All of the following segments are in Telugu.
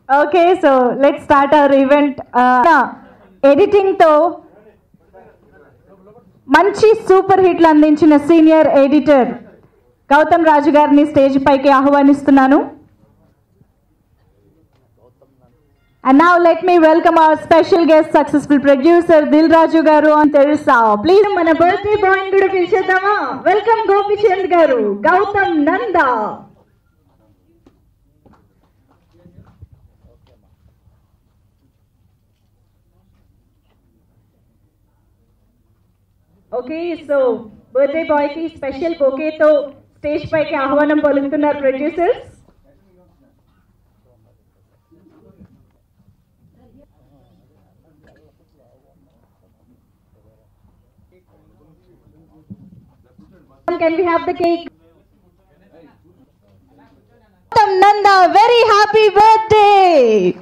Okay so let start our event ఎడిటింగ్తో మంచి సూపర్ హిట్లు అందించిన సీనియర్ ఎడిటర్ గౌతమ్ రాజు గారిని స్టేజ్ పైకి ఆహ్వానిస్తున్నాను and now let me welcome our special guest successful producer Dil Raju garu అని తెలుసా ప్లీజ్ మన బర్త్డే బాయ్ కూడా పిలిచేద్దామా welcome Gopichand garu Goutham Nanda okay so birthday boy కి స్పెషల్ బొకేతో స్టేజ్ పైకి ఆహ్వానం పలుకుతున్నారు producers Can we have the cake? Nanda, very happy birthday!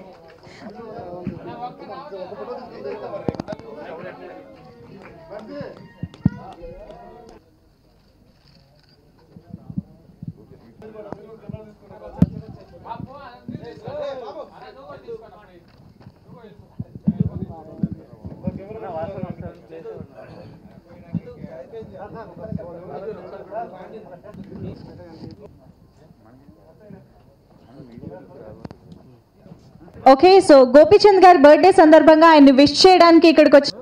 Okay so Gopichand గారి బర్త్డే సందర్భంగా ఆయన్ని విష్ చేయడానికి ఇక్కడికి వచ్చి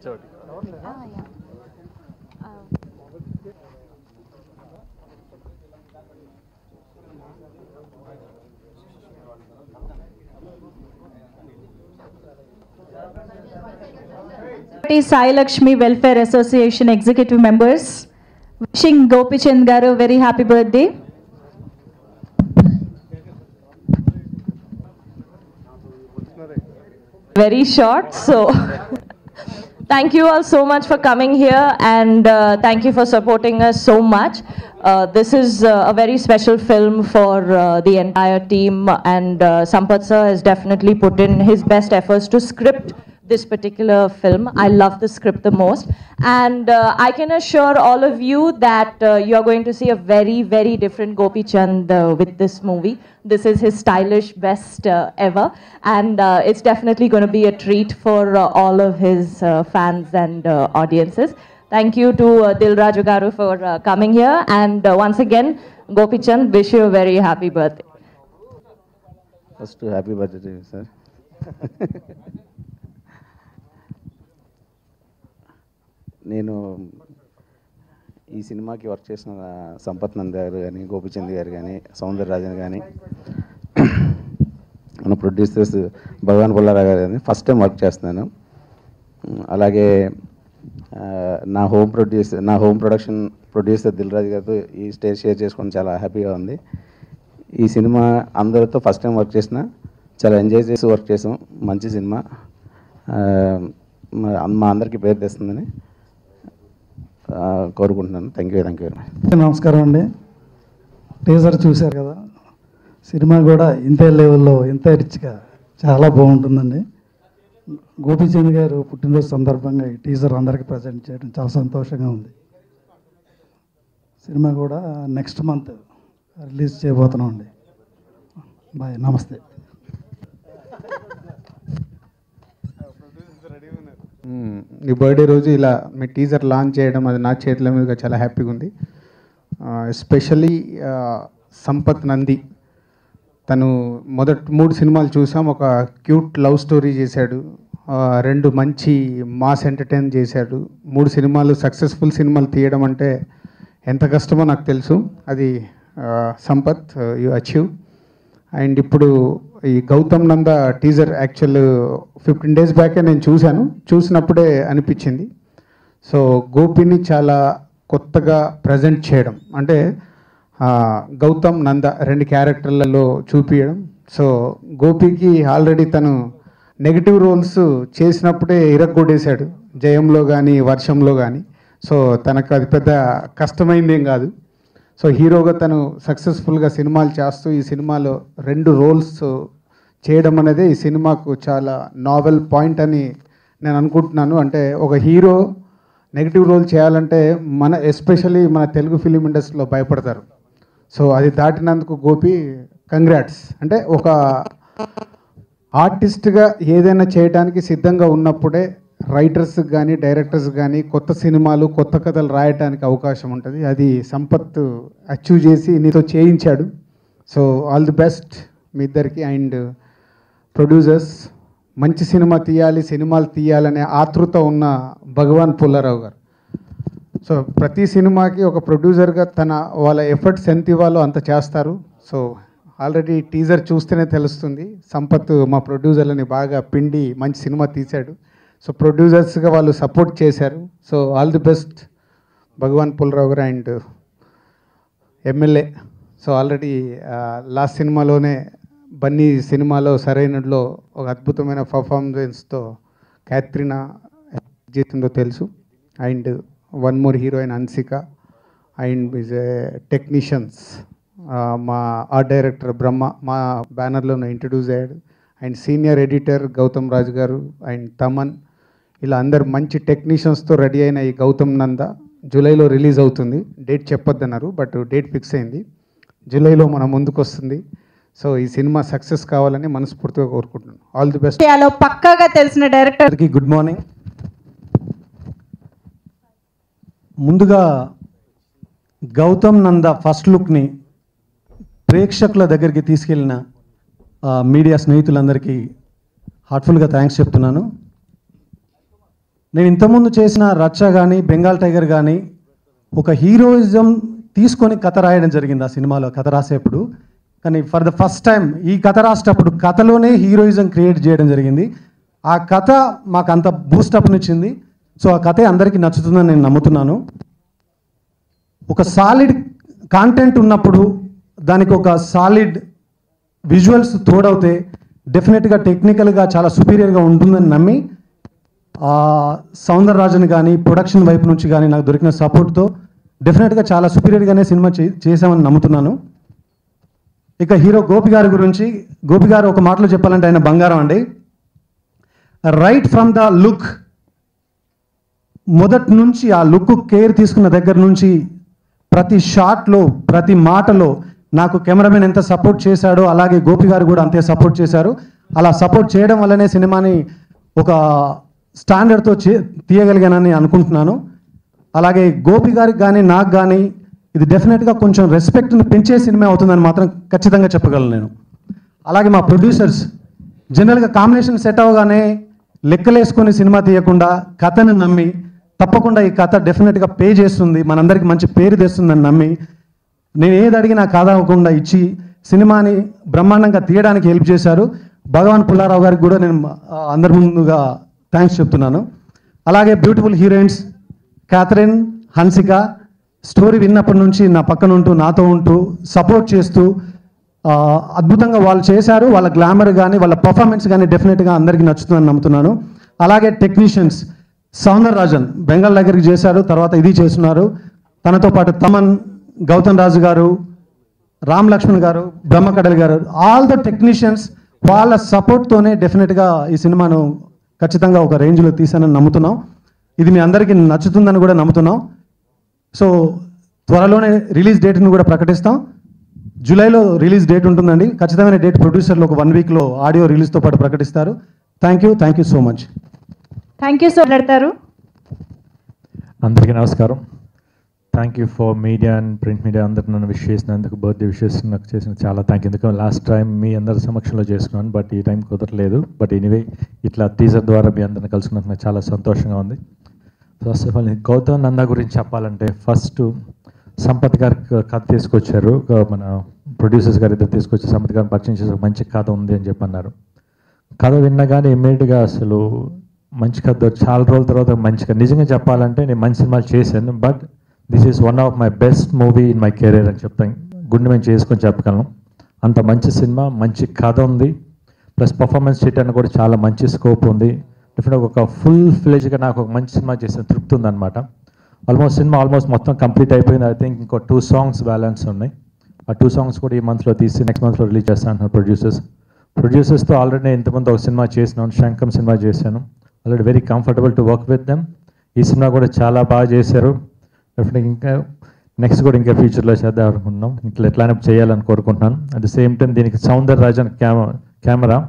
Sai Lakshmi welfare association executive members wishing Gopichand garu very happy birthday very short. So, thank you all so much for coming here and uh, thank you for supporting us so much. Uh, this is uh, a very special film for uh, the entire team, and uh, Sampath sir has definitely put in his best efforts to script this particular film. I love the script the most, and uh, I can assure all of you that uh, you are going to see a very, very different Gopi Chand uh, with this movie. This is his stylish best uh, ever, and uh, it's definitely going to be a treat for uh, all of his uh, fans and uh, audiences. Thank you to uh, Dil Raju Garu for uh, coming here, and uh, once again, Gopi Chand, wish you a very happy birthday. First happy birthday sir నేను ఈ సినిమాకి వర్క్ చేసిన సంపత్ నంద్ గారు కానీ గోపిచంద్ గారు కానీ సౌందర్ రాజన్ కానీ మన ప్రొడ్యూసర్స్ భగవాన్ పుల్లారావు గారు కానీ ఫస్ట్ టైం వర్క్ చేస్తున్నాను అలాగే ఆ, నా హోమ్ ప్రొడ్యూసర్ నా home production producer Dil Raju గారితో ఈ స్టేజ్ షేర్ చేసుకోవడం చాలా హ్యాపీగా ఉంది ఈ సినిమా అందరితో ఫస్ట్ టైం వర్క్ చేసిన చాలా ఎంజాయ్ చేసి వర్క్ చేసాం మంచి సినిమా ఆ, మా- మా అందరికీ పేరు తెస్తుందని ఆ, కోరుకుంటున్నాను thank you thank you very much నమస్కారం అండి టీజర్ చూశారు కదా సినిమా కూడా ఇంతే లెవెల్లో ఇంత రిచ్గా చాలా బాగుంటుందండి గోపీచంద్ గారు పుట్టినరోజు సందర్భంగా ఈ టీజర్ అందరికీ ప్రజెంట్ చేయడం చాలా సంతోషంగా ఉంది సినిమా కూడా నెక్స్ట్ మంత్ రిలీజ్ చేయబోతున్నాం అండి బాయ్ నమస్తే మ్మ్. ఈ బర్త్డే రోజు ఇలా మీ టీజర్ లాంచ్ చేయడం అది నా చేతుల మీదుగా చాలా హ్యాపీగా ఉంది ఎస్పెషల్లీ సంపత్ నంది తను మొదటి మూడు సినిమాలు చూసాం ఒక క్యూట్ లవ్ స్టోరీ చేశాడు ఆ, రెండు మంచి మాస్ ఎంటర్టైన్ చేశాడు మూడు సినిమాలు సక్సెస్ఫుల్ సినిమాలు తీయడం అంటే ఎంత కష్టమో నాకు తెలుసు అది ఆ, సంపత్ యు అచీవ్ అండ్ ఇప్పుడు ఈ Goutham Nanda teaser actual fifteen days బ్యాకే నేను చూశాను చూసినప్పుడే అనిపించింది సో గోపిని చాలా కొత్తగా ప్రజెంట్ చేయడం అంటే ఆ, గౌతమ్ నంద రెండు క్యారెక్టర్లలో చూపించడం సో గోపికి ఆల్రెడీ తను నెగిటివ్ రోల్స్ చేసినప్పుడే ఇరగ్గొడేశాడు జయంలో కానీ వర్షంలో కానీ సో తనకు అది పెద్ద కష్టమైందేం కాదు సో హీరోగా తను సక్సెస్ఫుల్గా సినిమాలు చేస్తూ ఈ సినిమాలో రెండు రోల్స్ చేయడం అనేది ఈ సినిమాకు చాలా నావెల్ పాయింట్ అని నేను అనుకుంటున్నాను అంటే ఒక హీరో నెగిటివ్ రోల్ చేయాలంటే మన ఎస్పెషల్లీ మన తెలుగు ఫిలిం ఇండస్ట్రీలో భయపడతారు సో అది దాటినందుకు గోపి కంగ్రాట్స్ అంటే ఒక ఆర్టిస్ట్గా ఏదైనా చేయడానికి సిద్ధంగా ఉన్నప్పుడే రైటర్స్ కానీ డైరెక్టర్స్ కానీ కొత్త సినిమాలు కొత్త కథలు రాయడానికి అవకాశం ఉంటుంది అది సంపత్ అచీవ్ చేసి నీతో చేయించాడు సో ఆల్ ది బెస్ట్ మీ ఇద్దరికి అండ్ ప్రొడ్యూసర్స్ మంచి సినిమా తీయాలి సినిమాలు తీయాలనే ఆతృత ఉన్న భగవాన్ పుల్లారావు గారు సో ప్రతి సినిమాకి ఒక ప్రొడ్యూసర్గా తన వాళ్ళ ఎఫర్ట్స్ ఎంత ఇవ్వాలో అంత చేస్తారు సో ఆల్రెడీ టీజర్ చూస్తేనే తెలుస్తుంది సంపత్ మా ప్రొడ్యూసర్లని బాగా పిండి మంచి సినిమా తీశాడు సో ప్రొడ్యూసర్స్గా వాళ్ళు సపోర్ట్ చేశారు so all the best Bhagavan Pullarao garu and MLA so already last సినిమాలోనే బన్నీ సినిమాలో సరైనలో ఒక అద్భుతమైన పర్ఫార్మెన్స్తో క్యాత్రినా జీతుందో తెలుసు and one more heroine Hansika and is technicians మా ఆర్ట్ డైరెక్టర్ బ్రహ్మ మా బ్యానర్లోనే ఇంట్రడ్యూస్ అయ్యాడు and senior editor Goutham Raju garu and Thaman ఇలా అందరు మంచి టెక్నీషియన్స్తో రెడీ అయిన ఈ గౌతమ్ నంద జూలైలో రిలీజ్ అవుతుంది డేట్ చెప్పొద్దన్నారు బట్ డేట్ ఫిక్స్ అయింది జూలైలో మన ముందుకు వస్తుంది సో ఈ సినిమా సక్సెస్ కావాలని మనస్ఫూర్తిగా కోరుకుంటున్నాను ఆల్ ది బెస్ట్ ఇండియాలో పక్కాగా తెలిసిన డైరెక్టర్ అందరికీ గుడ్ మార్నింగ్ ముందుగా గౌతమ్ నంద ఫస్ట్ లుక్ని ప్రేక్షకుల దగ్గరికి తీసుకెళ్ళిన ఆ, మీడియా స్నేహితులందరికీ హార్ట్ఫుల్గా థ్యాంక్స్ చెప్తున్నాను నేను ఇంతకుముందు చేసిన రచ్చ కానీ బెంగాల్ టైగర్ కానీ ఒక హీరోయిజం తీసుకొని కథ రాయడం జరిగింది ఆ సినిమాలో కథ రాసేప్పుడు కానీ ఫర్ ద ఫస్ట్ టైం ఈ కథ రాసేటప్పుడు కథలోనే హీరోయిజం క్రియేట్ చేయడం జరిగింది ఆ కథ మాకు అంత బూస్టప్నిచ్చింది సో ఆ కథే అందరికీ నచ్చుతుందని నేను నమ్ముతున్నాను ఒక సాలిడ్ కాంటెంట్ ఉన్నప్పుడు దానికి ఒక సాలిడ్ విజువల్స్ తోడవుతే డెఫినెట్గా టెక్నికల్గా చాలా సుపీరియర్గా ఉంటుందని నమ్మి ఆ సౌందరరాజన్ కానీ ప్రొడక్షన్ వైపు నుంచి కానీ నాకు దొరికిన సపోర్ట్తో డెఫినెట్గా చాలా సుపీరియర్గానే సినిమా చే చేశామని నమ్ముతున్నాను ఇక హీరో గోపి గారి గురించి గోపి గారు ఒక మాటలో చెప్పాలంటే ఆయన బంగారం అండి రైట్ ఫ్రమ్ ద లుక్ మొదటి నుంచి ఆ లుక్ కేర్ తీసుకున్న దగ్గర నుంచి ప్రతి షాట్లో ప్రతి మాటలో నాకు కెమెరామెన్ ఎంత సపోర్ట్ చేశాడో అలాగే గోపి గారు కూడా అంతే సపోర్ట్ చేశారు అలా సపోర్ట్ చేయడం వల్లనే సినిమాని ఒక స్టాండర్డ్తో చే తీయగలిగానని అనుకుంటున్నాను అలాగే గోపి గారికి కానీ నాకు కానీ ఇది డెఫినెట్గా కొంచెం రెస్పెక్ట్ని పెంచే సినిమా అవుతుందని మాత్రం ఖచ్చితంగా చెప్పగలను నేను అలాగే మా ప్రొడ్యూసర్స్ జనరల్గా కాంబినేషన్ సెట్ అవగానే లెక్కలేసుకొని సినిమా తీయకుండా కథను నమ్మి తప్పకుండా ఈ కథ డెఫినెట్గా పే చేస్తుంది మనందరికి మంచి పేరు తెస్తుందని నమ్మి నేను ఏది అడిగినా కాదవకుండా ఇచ్చి సినిమాని బ్రహ్మాండంగా తీయడానికి హెల్ప్ చేశారు భగవాన్ పుల్లారావు గారికి కూడా నేను ఆ, అందరి ముందుగా థ్యాంక్స్ చెప్తున్నాను అలాగే beautiful heroines Catherine Hansika story విన్నప్పటి నుంచి నా పక్కన ఉంటూ నాతో ఉంటూ సపోర్ట్ చేస్తూ ఆ, అద్భుతంగా వాళ్ళు చేశారు వాళ్ళ గ్లామర్ కానీ వాళ్ళ పర్ఫార్మెన్స్ కానీ డెఫినెట్గా అందరికీ నచ్చుతుందని నమ్ముతున్నాను అలాగే టెక్నీషియన్స్ సౌందర్ రాజన్ బెంగాల్ దగ్గరికి చేశారు తర్వాత ఇది చేస్తున్నారు తనతో పాటు తమన్ గౌతమ్ రాజు గారు రామ్ లక్ష్మణ్ గారు బ్రహ్మకడల్ గారు ఆల్ ద టెక్నీషియన్స్ వాళ్ళ సపోర్ట్తోనే డెఫినెట్గా ఈ సినిమాను ఖచ్చితంగా ఒక రేంజ్లో తీసానని నమ్ముతున్నాం ఇది మీ అందరికీ నచ్చుతుందని కూడా నమ్ముతున్నాం సో త్వరలోనే రిలీజ్ డేట్ను కూడా ప్రకటిస్తాం జూలైలో రిలీజ్ డేట్ ఉంటుందండి ఖచ్చితమైన డేట్ ప్రొడ్యూసర్లు ఒక వన్ వీక్లో ఆడియో రిలీజ్తో పాటు ప్రకటిస్తారు thank you thank you so much thank you so మాట్లాడతారు అందరికీ నమస్కారం thank you for media and print media అందరికి నన్ను విష్ చేసినందుకు బర్త్డే విషెస్ నాకు చేసిన చాలా థ్యాంక్ యూ ఎందుకంటే లాస్ట్ టైం మీ అందరి సమక్షంలో చేసుకున్నాను బట్ ఈ టైం కుదరలేదు బట్ ఎనీవే ఇట్లా టీజర్ ద్వారా మీ అందరిని కలుసుకున్నందుకు నాకు చాలా సంతోషంగా ఉంది first of all Goutham Nanda గురించి చెప్పాలంటే ఫస్ట్ సంపత్ గారి కథ తీసుకొచ్చారు ఒక మన ప్రొడ్యూసర్స్ గారు ఇద్దరు తీసుకొచ్చి సంపత్ గారిని పరిచయం చేసి ఒక మంచి కథ ఉంది అని చెప్పి అన్నారు కథ విన్నగానే ఇమ్మీడియట్గా అసలు మంచి కథ దొరికి- చాలా రోజుల తర్వాత మంచి కథ నిజంగా చెప్పాలంటే నేను మంచి సినిమాలు చేశాను but this is one of my best movie in my career అని చెప్తాను గుండె మేము చేసుకొని చెప్పగలను అంత మంచి సినిమా మంచి కథ ఉంది ప్లస్ పర్ఫార్మెన్స్ చేయడానికి కూడా చాలా మంచి స్కోప్ ఉంది డెఫినెట్గా ఒక ఫుల్ ఫ్లెజ్గా నాకు ఒక మంచి సినిమా చేసిన తృప్తి ఉందన్నమాట ఆల్మోస్ట్ సినిమా ఆల్మోస్ట్ మొత్తం కంప్లీట్ అయిపోయింది ఐ థింక్ ఇంకో టూ సాంగ్స్ బ్యాలెన్స్ ఉన్నాయి ఆ టూ సాంగ్స్ కూడా ఈ మంత్లో తీసి నెక్స్ట్ మంత్లో రిలీజ్ చేస్తాను అంటున్నారు ప్రొడ్యూసర్స్ ప్రొడ్యూసర్స్తో ఆల్రెడీ నేను ఇంతకుముందు ఒక సినిమా చేసినాను శంకం సినిమా చేశాను already very comfortable to work with them ఈ సినిమా కూడా చాలా బాగా చేశారు డెఫినెట్గా ఇంకా నెక్స్ట్ కూడా ఇంకా ఫ్యూచర్లో చేద్దాం అనుకుంటున్నాం ఇట్లా ఎట్లానే చేయాలని కోరుకుంటున్నాను అట్ ద సేమ్ టైం దీనికి సౌందర్ రాజన్ క్యామ కెమెరా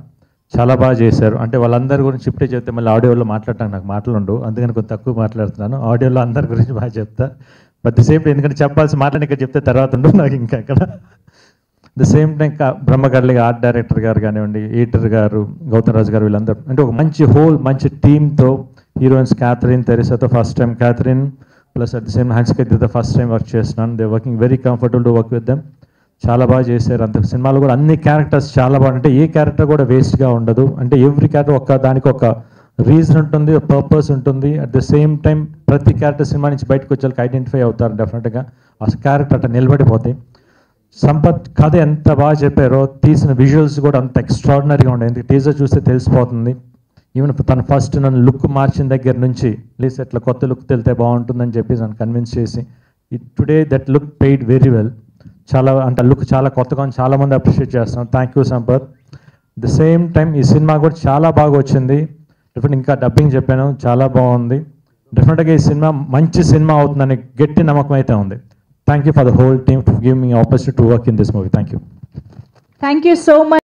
చాలా బాగా చేశారు అంటే వాళ్ళందరి గురించి ఇప్పుడే చెప్తే మళ్ళీ ఆడియోలో మాట్లాడటానికి నాకు మాటలు ఉండవు అందుకని కొంచెం తక్కువ మాట్లాడుతున్నాను ఆడియోలో అందరి గురించి బాగా చెప్తా బట్ ది సేమ్ ఎందుకంటే చెప్పాల్సి మాటలు ఇక్కడ చెప్తే తర్వాత ఉండవు నాకు ఇంకా అక్కడ ద సేమ్ టైం బ్రహ్మగడ్లిగా ఆర్ట్ డైరెక్టర్ గారు కానివ్వండి ఈటర్ గారు గౌతమ్ రాజు గారు వీళ్ళందరూ అంటే ఒక మంచి హోల్ మంచి టీమ్తో హీరోయిన్స్ క్యాథరిన్ తెరిసాతో first time Catherine plus at the same హ్యాండ్స్కి ఫస్ట్ టైం వర్క్ చేస్తున్నాను they working very comfortable to work with them చాలా బాగా చేశారు అంత సినిమాలో కూడా అన్ని క్యారెక్టర్స్ చాలా బాగా అంటే ఏ క్యారెక్టర్ కూడా వేస్ట్గా ఉండదు అంటే ఎవ్రీ క్యారెక్టర్ ఒక దానికి ఒక రీజన్ ఉంటుంది పర్పస్ ఉంటుంది అట్ ద సేమ్ టైం ప్రతి క్యారెక్టర్ సినిమా నుంచి బయటకు వచ్చే ఐడెంటిఫై అవుతారు డెఫినెట్గా ఆ క్యారెక్టర్ అట్లా నిలబడిపోతాయి సంపత్ కథ ఎంత బాగా చెప్పారో తీసిన విజువల్స్ కూడా అంత ఎక్స్ట్రాడినరీగా ఉండే టీజర్ చూస్తే తెలిసిపోతుంది ఈవెన్ తను ఫస్ట్ నన్ను లుక్ మార్చిన దగ్గర నుంచి ప్లీజ్ అట్లా కొత్త లుక్ తెలితే బాగుంటుందని చెప్పి నన్ను కన్విన్స్ చేసి today that look paid very well చాలా అంటే లుక్ చాలా కొత్తగా ఉంది చాలా మంది అప్రిషియేట్ చేస్తున్నాను thank you Sampath the same time ఈ సినిమా కూడా చాలా బాగా వచ్చింది డెఫినెట్ ఇంకా డబ్బింగ్ చెప్పాను చాలా బాగుంది డెఫినెట్గా ఈ సినిమా మంచి సినిమా అవుతుందని గట్టి నమ్మకం అయితే ఉంది thank you for the whole team to give me opportunity to work in this movie thank you thank you so much